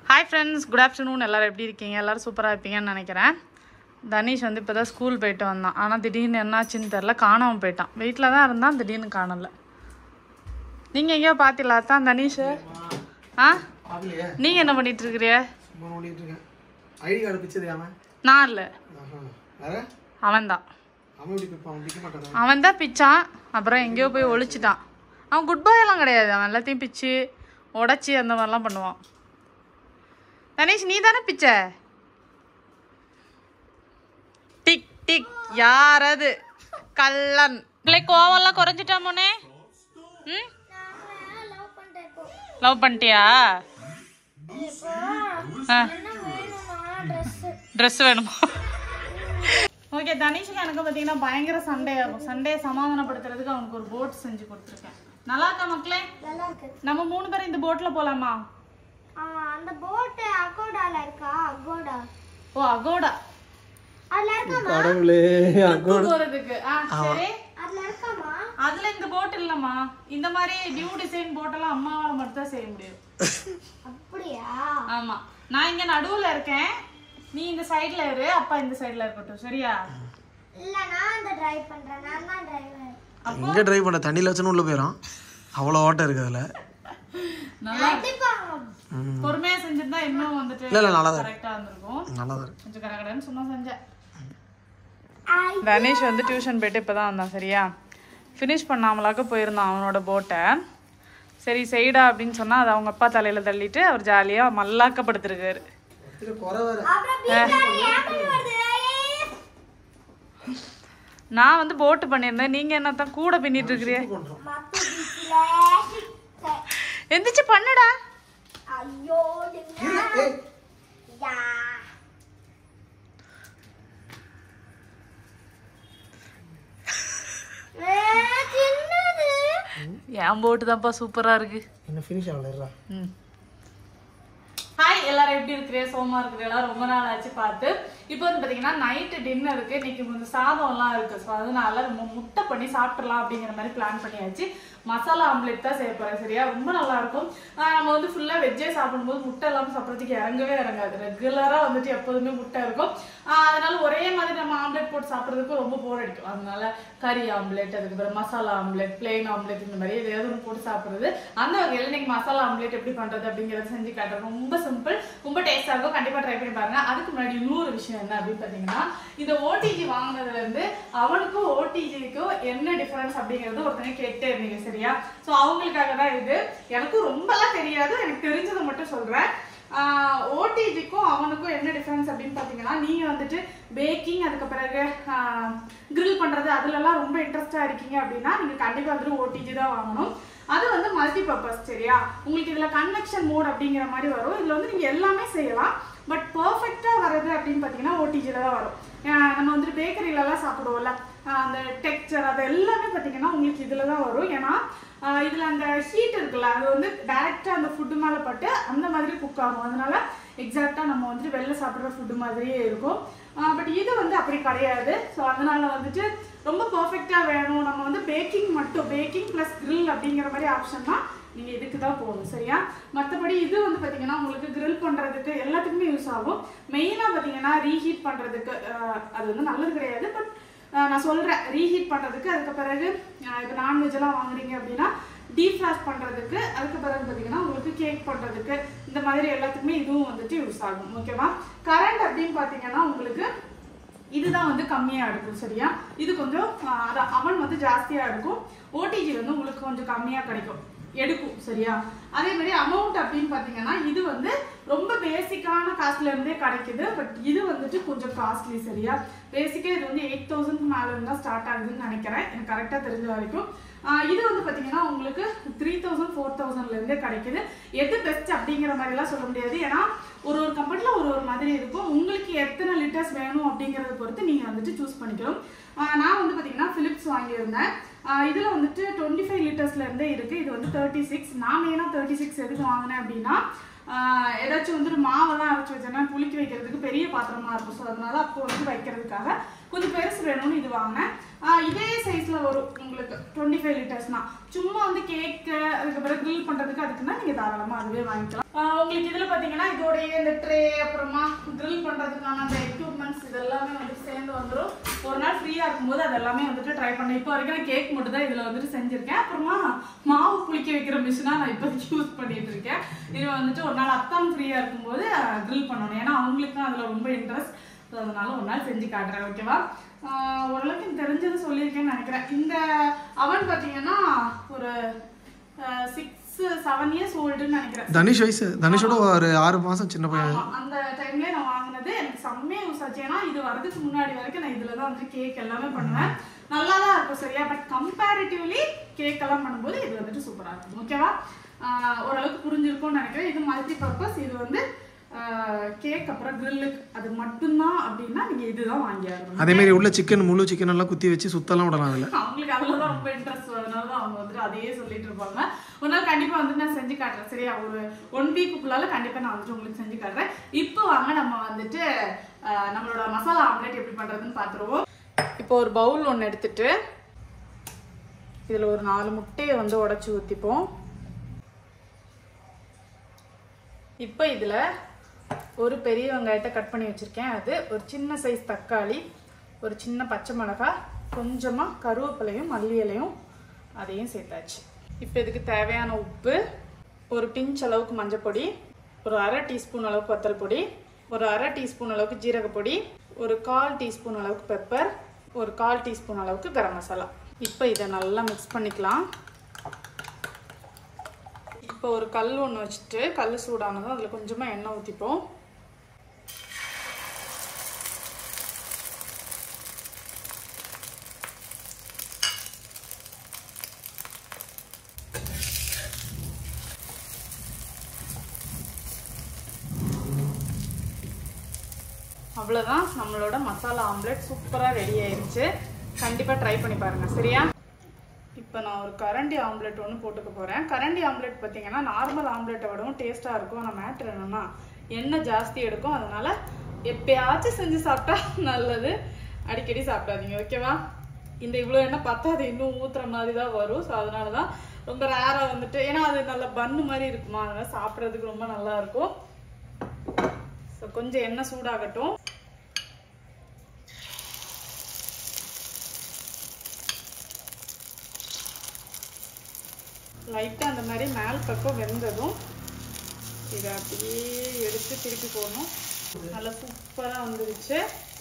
Hi friends good afternoon எல்லோரும் எப்படி இருக்கீங்க எல்லோரும் சூப்பராக இருப்பீங்கன்னு நினைக்கிறேன் தனீஷ் வந்து இப்போ தான் ஸ்கூல் போயிட்டு வந்தான் ஆனால் திடீர்னு என்னாச்சுன்னு தெரில காணாமல் போயிட்டான் வீட்டில் தான் இருந்தான் திடீர்னு காணல நீங்கள் எங்கேயோ பார்த்தீங்களா தான் தனீஷ் ஆ பார்க்கலையே நீங்கள் என்ன பண்ணிட்டு இருக்கிறிய சும்மா நோண்டிட்டு இருக்கேன் ஐடி கார்டு பிச்சது அவன் நான் இல்லை ஆஹா வேற அவன்தான் அவன் எப்படி பிப்பான் அவன் பிக்க மாட்டான் அவன் தான் பிச்சான் அப்புறம் எங்கேயோ போய் ஒழிச்சிட்டான் அவன் குட் பாய் எல்லாம் கிடையாது அவன் எல்லாத்தையும் பிச்சு உடச்சி அந்த மாதிரிலாம் பண்ணுவான் தனீஷ் நீ தானே பிச்ச டிக் டிக் யாரது கள்ளன் பிள்ளை கோவம்லாம் குறைஞ்சிட்டா மோனே ம் லவ் பண்ணிட்டியா ஆ ட்ரெஸ் வேணுமா ஓகே தனிஷுக்கு எனக்கு பார்த்தீங்கன்னா பயங்கர சண்டே ஆகும் சண்டே சமாதானப்படுத்துறதுக்கு அவனுக்கு ஒரு போட் செஞ்சு கொடுத்துருக்கேன் நல்லா இருக்கா மக்களே நல்லா இருக்கு நம்ம மூணு பேரும் இந்த போட்ல போலாமா ஆ, அந்த போட் அகோடால இருக்கா அகோடா ஓ அகோடா அதுல இருக்காமா கடவுளே போறதுக்கு ஆ சரி அதுல இருக்காமா அதுல இந்த போட் இல்லம்மா இந்த மாதிரி நியூ டிசைன் போட்டெல்லாம் அம்மாவால மட்டும் தான் செய்ய முடியும் அப்படியா ஆமா நான் இங்க நடுவுல இருக்கேன் நீ இந்த சைடுல இரு அப்பா இந்த சைடுல இருக்கட்டும் சரியா இல்ல நான் அந்த டிரைவ் பண்றேன் நான் தான் டிரைவர் எங்க டிரைவ் பண்ண தண்ணியில் வச்சுன்னு உள்ள போயிடும் அவ்வளோ ஓட்டம் இருக்கு அதுல நல்லா கண்டிப்பா பொறுமையா செஞ்சிருந்தா இன்னும் வந்துட்டு இல்ல, இல்ல, நல்லா தான் கரெக்டா இருந்திருக்கும் நல்லா தான் இருக்கு கொஞ்சம் கடகடன்னு சொன்னா செஞ்சேன் ஐ, தனேஷ் வந்து டியூஷன் போயிட்டு இப்போ தான் வந்தான் சரியா ஃபினிஷ் பண்ணாமலாக்க போயிருந்தான் அவனோட போட்டை சரி செய்டா அப்படின்னு சொன்னால் அதை அவங்க அப்பா தலையில் தள்ளிட்டு அவர் ஜாலியாக மல்லாக்கப்படுத்திருக்காரு குறை வேற அப்புறம் பீட்சால ஏப்பல் வருது ஐயே. நான் வந்து போட்டு பண்ணியிருந்தேன் நீங்கள் என்ன தான் கூட பின்னிட்டு இருக்கிறீங்க பண்றோம் மத்து பீச்ல எந்திரிச்சு பண்ணுடா ஐயோ என்ன ஏய், யா ஏ, சின்னது என் போட்டு தான்ப்பா சூப்பராக இருக்கு என்ன ஃபினிஷ் ஆகல ம் ஹாய் எல்லாரும் எப்படி இருக்கிறீங்க சோமா இருக்கிறீங்களா ரொம்ப நாள் ஆச்சு பார்த்து இப்போ வந்து பார்த்தீங்கன்னா நைட்டு டின்னருக்கு இன்னைக்கு கொஞ்சம் சாதம்லாம் இருக்கு ஸோ அதனால நம்ம முட்டை பண்ணி சாப்பிட்றலாம் அப்படிங்கிற மாதிரி பிளான் பண்ணியாச்சு மசாலா ஆம்லெட் தான் செய்ய போறேன் சரியா ரொம்ப நல்லா இருக்கும் ஆஹ் நம்ம வந்து ஃபுல்லாக வெஜ்ஜே சாப்பிடும்போது முட்டை இல்லாமல் சாப்பிட்றதுக்கு இறங்கவே இறங்காது ரெகுலராக வந்துட்டு எப்போதுமே முட்டை இருக்கும் ஆஹ் அதனால ஒரே மாதிரி நம்ம ஆம்லெட் போட்டு சாப்பிட்றதுக்கு ரொம்ப போர் அடிக்கும் அதனால கறி ஆம்லெட் அதுக்கப்புறம் மசாலா ஆம்லெட் பிளெயின் ஆம்லெட் இந்த மாதிரி எதையாவது ஒன்று போட்டு சாப்பிட்றது அந்த வகையில் இன்னைக்கு மசாலா ஆம்லெட் எப்படி பண்றது அப்படிங்கறத செஞ்சு காட்டுறேன் ரொம்ப சிம்பிள் ரொம்ப டேஸ்டா இருக்கும் கண்டிப்பா ட்ரை பண்ணி பாருங்க அதுக்கு முன்னாடி இன்னொரு விஷயம் என்ன அப்படின்னு பாத்தீங்கன்னா இந்த ஓடிஜி வாங்கினதுல இருந்து அவனுக்கும் ஓடிஜிக்கும் என்ன டிஃபரன்ஸ் அப்படிங்கறது ஒருத்தங்க கேட்டே இருந்தீங்க சரியா சோ அவங்களுக்காக தான் இது எனக்கும் ரொம்பலாம் தெரியாது எனக்கு தெரிஞ்சதை மட்டும் சொல்றேன் ஓடிஜிக்கும் அவனுக்கும் என்ன டிஃபரன்ஸ் அப்படின்னு பார்த்தீங்கன்னா நீங்கள் வந்துட்டு பேக்கிங் அதுக்கு பிறகு கிரில் பண்ணுறது அதுலலாம் ரொம்ப இன்ட்ரெஸ்டாக இருக்கீங்க அப்படின்னா நீங்கள் கண்டிப்பாக வந்துட்டு ஓடிஜி தான் வாங்கணும் அது வந்து மல்டி பர்பஸ் சரியா உங்களுக்கு இதில் கன்வெக்ஷன் மோட் அப்படிங்கிற மாதிரி வரும் இதில் வந்து நீங்கள் எல்லாமே செய்யலாம் பட் பர்ஃபெக்டாக வர்றது அப்படின்னு பார்த்தீங்கன்னா ஓடிஜியில் தான் வரும் ஆஹ் நம்ம வந்துட்டு பேக்கரியிலலாம் சாப்பிடுவோம்ல ஆஹ் அந்த டெக்ஸ்சர் அது எல்லாமே பார்த்தீங்கன்னா உங்களுக்கு இதில் தான் வரும் ஏன்னா ஆஹ் இதுல அந்த ஹீட் இருக்குல்ல அது வந்து டைரக்டா அந்த ஃபுட்டு மேல பட்டு அந்த மாதிரி குக் ஆகும் அதனால எக்ஸாக்டா நம்ம வந்துட்டு வெளில சாப்பிடுற ஃபுட்டு மாதிரியே இருக்கும் பட் இது வந்து அப்படி கிடையாது ஸோ அதனால வந்துட்டு ரொம்ப பர்ஃபெக்டா வேணும் நம்ம வந்து பேக்கிங் மட்டும் பேக்கிங் ப்ளஸ் grill அப்படிங்கிற மாதிரி ஆப்ஷன்னா நீங்க இதுக்கு தான் போகணும் சரியா மற்றபடி இது வந்து பாத்தீங்கன்னா உங்களுக்கு grill பண்றதுக்கு எல்லாத்துக்குமே யூஸ் ஆகும் மெயினா பாத்தீங்கன்னா ரீஹீட் பண்றதுக்கு ஆஹ் அது வந்து நல்லது கிடையாது பட் ஆஹ் நான் சொல்றேன் ரீஹீட் பண்றதுக்கு அதுக்கு பிறகு ஆஹ் இப்போ நான்வெஜ் எல்லாம் வாங்குறீங்க அப்படின்னா டீப் ஃபிளாஷ் பண்றதுக்கு அதுக்கு பிறகு பார்த்தீங்கன்னா உங்களுக்கு கேக் பண்றதுக்கு இந்த மாதிரி எல்லாத்துக்குமே இதுவும் வந்துட்டு யூஸ் ஆகும் ஓகேவா கரண்ட் அப்படின்னு பார்த்தீங்கன்னா உங்களுக்கு இதுதான் வந்து கம்மியா இருக்கும் சரியா இது கொஞ்சம் ஆஹ் அதான் அவன் வந்து ஜாஸ்தியா இருக்கும் ஓடிஜி வந்து உங்களுக்கு கொஞ்சம் கம்மியா கிடைக்கும் எடுக்கும் சரியா அதே மாதிரி அமௌண்ட் அப்படின்னு பார்த்தீங்கன்னா இது வந்து ரொம்ப பேசிக்கான காஸ்ட்ல இருந்தே கிடைக்குது பட் இது வந்துட்டு கொஞ்சம் காஸ்ட்லி சரியா பேசிக்கா இது வந்து எயிட் தௌசண்ட் மேல இருந்தா ஸ்டார்ட் ஆகுதுன்னு நினைக்கிறேன் எனக்கு கரெக்டா தெரிஞ்ச வரைக்கும் ஆஹ் இது வந்து பாத்தீங்கன்னா உங்களுக்கு த்ரீ தௌசண்ட் ஃபோர் தௌசண்ட்ல இருந்தே கிடைக்குது எது பெஸ்ட் அப்படிங்கிற மாதிரி எல்லாம் சொல்ல முடியாது ஏன்னா ஒரு ஒரு கம்பெனில ஒரு ஒரு மாதிரி இருக்கும் உங்களுக்கு எத்தனை லிட்டர்ஸ் வேணும் அப்படிங்கறத பொறுத்து நீங்க வந்துட்டு சூஸ் பண்ணிக்கலாம் ஆஹ் நான் வந்து பாத்தீங்கன்னா பிலிப்ஸ் வாங்கியிருந்தேன் ஆஹ் இதுல வந்துட்டு டுவெண்ட்டி ஃபைவ் லிட்டர்ஸ்ல இருந்தே இருக்கு இது வந்து தேர்ட்டி சிக்ஸ் நான் மெயினா தேர்ட்டி சிக்ஸ் எதுக்கு வாங்கினேன் அப்படின்னா ஆஹ் ஏதாச்சும் வந்துட்டு மாவெல்லாம் அரைச்சி வச்சேன்னா புளிக்க வைக்கிறதுக்கு பெரிய பாத்திரமா இருக்கும் ஸோ அதனால அப்போ வந்து வைக்கிறதுக்காக கொஞ்சம் பெருசு வேணும்னு இது வாங்கினேன் ஆஹ் இதே சைஸ்ல வரும் உங்களுக்கு டுவெண்ட்டி ஃபைவ் லிட்டர்ஸ்னா சும்மா வந்து கேக்கு அதுக்கப்புறம் grill பண்றதுக்கு அதுக்குன்னா நீங்க தாராளமா அதுவே வாங்கிக்கலாம் ஆஹ் உங்களுக்கு இதுல பாத்தீங்கன்னா இதோடைய இந்த ட்ரே அப்புறமா grill பண்றதுக்கான அந்த எக்யூப்மெண்ட்ஸ் இதெல்லாமே வந்து சேர்ந்து வந்துரும் ஒரு நாள் ஃப்ரீயா இருக்கும்போது அது எல்லாமே வந்துட்டு ட்ரை பண்ணேன் இப்போ வரைக்கும் நான் கேக் மட்டும் தான் இதுல வந்துட்டு செஞ்சிருக்கேன் அப்புறமா மாவு புளிக்க வைக்கிற மிஷினா நான் இப்போதைக்கு யூஸ் பண்ணிட்டு இருக்கேன் இது வந்துட்டு ஒரு நாள் அத்தான் ஃப்ரீயா இருக்கும்போது grill பண்ணணும் ஏன்னா அவங்களுக்கும் அதுல ரொம்ப இன்ட்ரெஸ்ட் அதனால ஒரு நாள் செஞ்சு காட்டுறேன் ஓகேவா ஆஹ் ஓரளவுக்கு எனக்கு தெரிஞ்சது சொல்லியிருக்கேன்னு நினைக்கிறேன் இந்த அவன் பார்த்தீங்கன்னா ஒரு சிக்ஸ் செவன் இயர்ஸ் ஓல்டுன்னு நினைக்கிறேன் தனுஷ் வயசு தனுஷோட ஒரு ஆறு மாசம் சின்ன பையன் ஆமா, அந்த டைம்லயே நான் வாங்கினது எனக்கு செம்மையா யூஸ் ஆச்சு ஏன்னா இது வரதுக்கு முன்னாடி வரைக்கும் நான் இதுல தான் வந்து கேக் எல்லாமே பண்ணுவேன் நல்லா தான் இருக்கும் சரியா பட் கம்பேரிட்டிவ்லி கேக் எல்லாம் பண்ணும்போது இது வந்துட்டு சூப்பரா இருக்கும் ஓகேவா ஆஹ் ஓரளவுக்கு புரிஞ்சிருக்கும்னு நினைக்கிறேன் இது மல்டி பர்பஸ் இது வந்து கேக் அப்புறம் கிரில்லுக்கு அது மட்டும்தான் அப்படின்னா நீங்க இதுதான் வாங்கி ஆகணும் அதே மாதிரி உள்ள சிக்கன் முழு சிக்கன் எல்லாம் குத்தி வச்சு சுத்தலாம் விடலாம் அதில் அவங்களுக்கு அதுல தான் ரொம்ப இன்ட்ரெஸ்ட் அதனால தான் அவங்க வந்துட்டு அதையே சொல்லிட்டு இருப்பாங்க ஒரு நாள் கண்டிப்பா வந்துட்டு நான் செஞ்சு காட்டுறேன் சரியா ஒரு ஒன் வீக்குள்ளால கண்டிப்பா நான் வந்துட்டு உங்களுக்கு செஞ்சு காட்டுறேன் இப்போ வாங்க நம்ம வந்துட்டு அஹ், நம்மளோட மசாலா ஆம்லெட் எப்படி பண்றதுன்னு பார்த்துருவோம் இப்போ ஒரு பவுல் ஒன்று எடுத்துட்டு இதுல ஒரு நாலு முட்டையை வந்து உடைச்சு ஊத்திப்போம் இப்போ இதுல ஒரு பெரிய வெங்காயத்தை கட் பண்ணி வச்சிருக்கேன் அது ஒரு சின்ன சைஸ் தக்காளி ஒரு சின்ன பச்சை மிளகாய் கொஞ்சமா கருவேப்பிலையும் மல்லி இலையும் அதையும் சேர்த்தாச்சு இப்போ இதுக்கு தேவையான உப்பு ஒரு பிஞ்ச் அளவுக்கு மஞ்சப்பொடி ஒரு அரை டீஸ்பூன் அளவுக்கு வத்தல் பொடி ஒரு அரை டீஸ்பூன் அளவுக்கு ஜீரகப்பொடி ஒரு கால் டீஸ்பூன் அளவுக்கு பெப்பர் ஒரு கால் டீஸ்பூன் அளவுக்கு கரம் மசாலா இப்போ இதை நல்லா மிக்ஸ் பண்ணிக்கலாம் இப்போ ஒரு கல் ஒன்று வச்சுட்டு கல் சூடானதும் அதில் கொஞ்சமாக எண்ணெய் ஊற்றிப்போம் அவ்வளோதான் நம்மளோட மசாலா ஆம்லெட் சூப்பராக ரெடி ஆயிருச்சு கண்டிப்பாக ட்ரை பண்ணி பாருங்க சரியா இப்போ நான் ஒரு கரண்டி ஆம்லெட் ஒன்று போட்டுக்க போகிறேன் கரண்டி ஆம்லெட் பார்த்தீங்கன்னா நார்மல் ஆம்லெட்டை விடவும் டேஸ்ட்டாக இருக்கும் ஆனால் மேட்ரு என்னன்னா எண்ணெய் ஜாஸ்தி எடுக்கும் அதனால எப்பயாச்சும் செஞ்சு சாப்பிட்டா நல்லது அடிக்கடி சாப்பிடாதீங்க ஓகேவா இந்த இவ்வளோ எண்ணெய் பத்தாது இன்னும் ஊத்துற மாதிரி தான் வரும் ஸோ அதனால தான் ரொம்ப ரேராக வந்துட்டு ஏன்னா அது நல்ல பன்னு மாதிரி இருக்குமா அதனால சாப்பிட்றதுக்கு ரொம்ப நல்லா இருக்கும் ஸோ கொஞ்சம் எண்ணெய் சூடாகட்டும் லைட்டாக அந்த மாதிரி மேல் பக்கம் வெந்ததும் இதை அப்படியே எடுத்து திருப்பி போடணும் நல்லா சூப்பராக வந்துருச்சு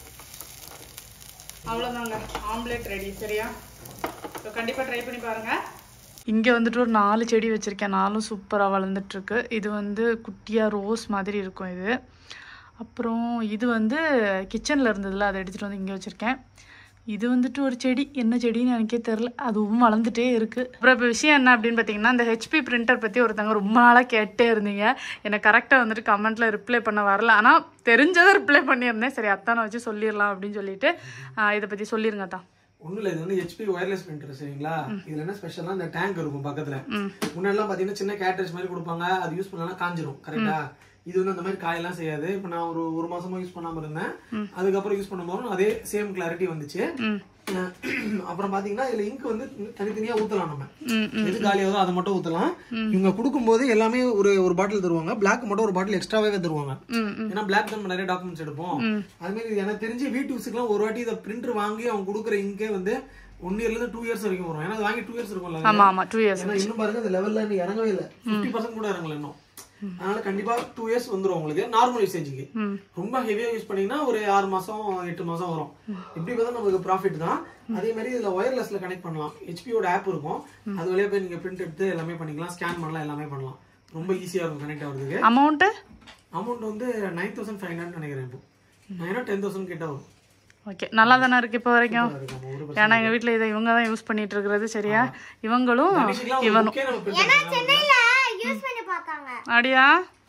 அவ்வளோதாங்க ஆம்லேட் ரெடி சரியா ஸோ கண்டிப்பாக ட்ரை பண்ணி பாருங்கள் இங்கே வந்துட்டு ஒரு நாலு செடி வச்சுருக்கேன் நாலும் சூப்பராக வளர்ந்துட்டுருக்கு இது வந்து குட்டியாக ரோஸ் மாதிரி இருக்கும் இது அப்புறம் இது வந்து கிச்சனில் இருந்ததில்ல அதை எடுத்துகிட்டு வந்து இங்கே வச்சுருக்கேன் இது வந்துட்டு ஒரு செடி என்ன செடின்னு எனக்கே தெரில அதுவும் வளர்ந்துட்டே இருக்குது அப்புறம் இப்போ விஷயம் என்ன அப்படின்னு பார்த்தீங்கன்னா இந்த ஹெச்பி பிரிண்டர் பற்றி ஒருத்தவங்க ரொம்ப நாளாக கேட்டே இருந்தீங்க எனக்கு கரெக்டாக வந்துட்டு கமெண்ட்டில் ரிப்ளை பண்ண வரல ஆனால் தெரிஞ்சதை ரிப்ளை பண்ணியிருந்தேன் சரி அத்தானை வச்சு சொல்லிடலாம் அப்படின்னு சொல்லிட்டு ஆஹ் இதை பற்றி சொல்லிருங்க அத்தான் ஒண்ணும் இல்ல இது வந்து ஹெச்பி ஒயர்லெஸ் பிரிண்டர் சரிங்களா இதுல என்ன ஸ்பெஷல்னா இந்த டேங்க் இருக்கும் பக்கத்துல முன்னாடிலாம் பாத்தீங்கன்னா சின்ன கேட்டரிஸ் மாதிரி கொடுப்பாங்க அது யூஸ் பண்ணலாம் காஞ்சிரும் கரெக்டா இது வந்து அந்த மாதிரி காயெல்லாம் செய்யாது இப்ப நான் ஒரு ஒரு மாசமா யூஸ் பண்ணாம இருந்தேன் அதுக்கப்புறம் யூஸ் பண்ணும்போது அதே சேம் கிளாரிட்டி வந்துச்சு அஹ் அப்புறம் பாத்தீங்கன்னா இதுல இங்க் வந்து தனித்தனியா ஊத்தலாம் நம்ம எது காலியாவதோ அதை மட்டும் ஊத்தலாம் இவங்க கொடுக்கும்போது எல்லாமே ஒரு ஒரு பாட்டில் தருவாங்க பிளாக் மட்டும் ஒரு பாட்டில் எக்ஸ்ட்ராவே தருவாங்க ஏன்னா பிளாக் நம்ம நிறைய டாக்குமெண்ட்ஸ் எடுப்போம் அது மாதிரி இது எனக்கு தெரிஞ்சு வீட்டு யூஸுக்குலாம் ஒரு வாட்டி இதை பிரிண்டர் வாங்கி அவங்க கொடுக்குற இங்கே வந்து ஒன் இயர்ல இருந்து டூ இயர்ஸ் வரைக்கும் வரும் ஏன்னா அது வாங்கி டூ இயர்ஸ் இருக்கும்ல ஆமாம் ஆமாம் டூ இயர்ஸ் ஏன்னா இன்னும் பாருங்க அந்த லெவல்ல இன்னும் இறங்கவே இல்லை ஃபிஃப்டி பர்சன்ட் கூட இறங்கல இன்னும் அதனால கண்டிப்பா டூ இயர்ஸ் வந்துரும் உங்களுக்கு நார்மல் யூசேஜுக்கு ரொம்ப ஹெவியா யூஸ் பண்ணீங்கன்னா ஒரு ஆறு மாசம் எட்டு மாசம் வரும் எப்படி பார்த்தா நமக்கு ப்ராஃபிட் தான் அதே மாதிரி இதுல ஒயர்லெஸ்ல கனெக்ட் பண்ணலாம் ஹெச்பியோட ஆப் இருக்கும் அது வழியா போய் நீங்க பிரிண்ட் எடுத்து எல்லாமே பண்ணிக்கலாம் ஸ்கேன் பண்ணலாம் எல்லாமே பண்ணலாம் ரொம்ப ஈஸியா இருக்கும் கனெக்ட் ஆகுறதுக்கு அமௌண்ட்டு அமௌண்ட் வந்து நைன் தௌசண்ட் ஃபைவ் ஹண்ட்ரட் நினைக்கிறேன் இப்போ நைனா டென் தௌசண்ட் கிட்ட வரும் ஓகே நல்லா தானே இருக்கு இப்போ வரைக்கும் அதுக்கு நம்ம ஒரு ஏன்னா எங்கள் வீட்டில் இதை இவங்க தான் யூஸ் பண்ணிட்டு இருக்கிறது சரியா இவங்களும் தனிஷுக்குலாம் ஒரு book ஏ நம்ம print எடுக்கலாம். சென்னையில யூஸ் பண்ணி பார்த்தாங்க அப்படியா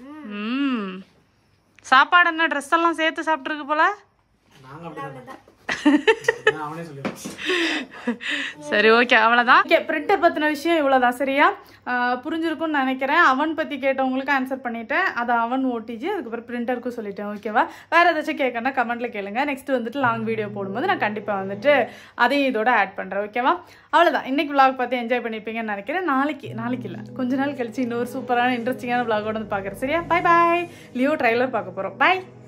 ம் சாப்பாடு என்ன ட்ரெஸ் எல்லாம் சேர்த்து சாப்பிட்ருக்கு போல நாங்க அப்படிதான் நான் அவனே சொல்லிடுவேன் சரி ஓகே அவ்வளோதான் ஓகே பிரிண்டர் பற்றின விஷயம் இவ்வளோதான் சரியா ஆஹ் புரிஞ்சிருக்கும்னு நினைக்கிறேன் அவன் பற்றி கேட்டவங்களுக்கு ஆன்சர் பண்ணிட்டேன் அதை அவன் ஓடிஜி அதுக்கப்புறம் பிரிண்டருக்கும் சொல்லிட்டேன் ஓகேவா வேற ஏதாச்சும் கேட்கணும்னா கமெண்ட்ல கேளுங்க நெக்ஸ்ட் வந்துட்டு லாங் வீடியோ போடும்போது நான் கண்டிப்பாக வந்துட்டு அதையும் இதோட ஆட் பண்ணுறேன் ஓகேவா அவ்வளோதான் இன்னைக்கு vlog பார்த்து என்ஜாய் பண்ணியிருப்பீங்கன்னு நினைக்கிறேன் நாளைக்கு நாளைக்கு இல்லை கொஞ்ச நாள் கழிச்சு இன்னொரு சூப்பரான இன்ட்ரெஸ்டிங்கான vlog வந்து பார்க்குறேன் சரியா பை பாய் லியோ ட்ரைலர் பார்க்க போகிறோம் பை